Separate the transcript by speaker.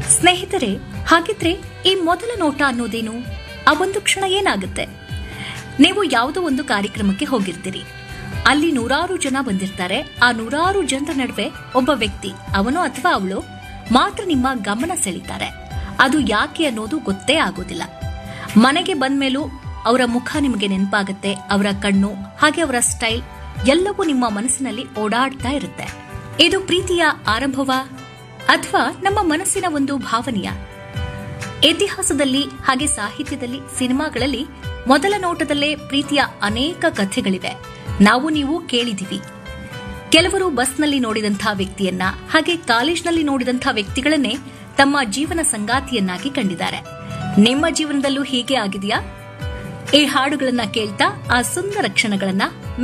Speaker 1: ಸ್ನೇಹಿತರೆ ಹಾಗಿದ್ರೆ ಈ ಮೊದಲ ನೋಟ ಅನ್ನೋದೇನು ಆ ಒಂದು ಕ್ಷಣ ಏನಾಗುತ್ತೆ ನೀವು ಯಾವುದೋ ಒಂದು ಕಾರ್ಯಕ್ರಮಕ್ಕೆ ಹೋಗಿರ್ತೀರಿ ಅಲ್ಲಿ ನೂರಾರು ಜನ ಬಂದಿರ್ತಾರೆ ಆ ನೂರಾರು ಜನರ ನಡುವೆ ಒಬ್ಬ ವ್ಯಕ್ತಿ ಅವನು ಅಥವಾ ಅವಳು ಮಾತ್ರ ನಿಮ್ಮ ಗಮನ ಸೆಳೀತಾರೆ ಅದು ಯಾಕೆ ಅನ್ನೋದು ಗೊತ್ತೇ ಆಗೋದಿಲ್ಲ ಮನೆಗೆ ಬಂದ್ಮೇಲೂ ಅವರ ಮುಖ ನಿಮಗೆ ನೆನಪಾಗುತ್ತೆ ಅವರ ಕಣ್ಣು ಹಾಗೆ ಅವರ ಸ್ಟೈಲ್ ಎಲ್ಲವೂ ನಿಮ್ಮ ಮನಸ್ಸಿನಲ್ಲಿ ಓಡಾಡ್ತಾ ಇರುತ್ತೆ ಇದು ಪ್ರೀತಿಯ ಆರಂಭವ ಅಥವಾ ನಮ್ಮ ಮನಸ್ಸಿನ ಒಂದು ಭಾವನೆಯ ಇತಿಹಾಸದಲ್ಲಿ ಹಾಗೆ ಸಾಹಿತ್ಯದಲ್ಲಿ ಸಿನಿಮಾಗಳಲ್ಲಿ ಮೊದಲ ನೋಟದಲ್ಲೇ ಪ್ರೀತಿಯ ಅನೇಕ ಕಥೆಗಳಿವೆ ನಾವು ನೀವು ಕೇಳಿದಿವಿ ಕೆಲವರು ಬಸ್ನಲ್ಲಿ ನೋಡಿದಂತಹ ವ್ಯಕ್ತಿಯನ್ನ ಹಾಗೆ ಕಾಲೇಜ್ನಲ್ಲಿ ನೋಡಿದಂತಹ ವ್ಯಕ್ತಿಗಳನ್ನೇ ತಮ್ಮ ಜೀವನ ಸಂಗಾತಿಯನ್ನಾಗಿ ಕಂಡಿದ್ದಾರೆ ನಿಮ್ಮ ಜೀವನದಲ್ಲೂ ಹೀಗೆ ಆಗಿದೆಯಾ ಈ ಹಾಡುಗಳನ್ನ ಕೇಳ್ತಾ ಆ ಸುಂದರ ಕ್ಷಣಗಳನ್ನ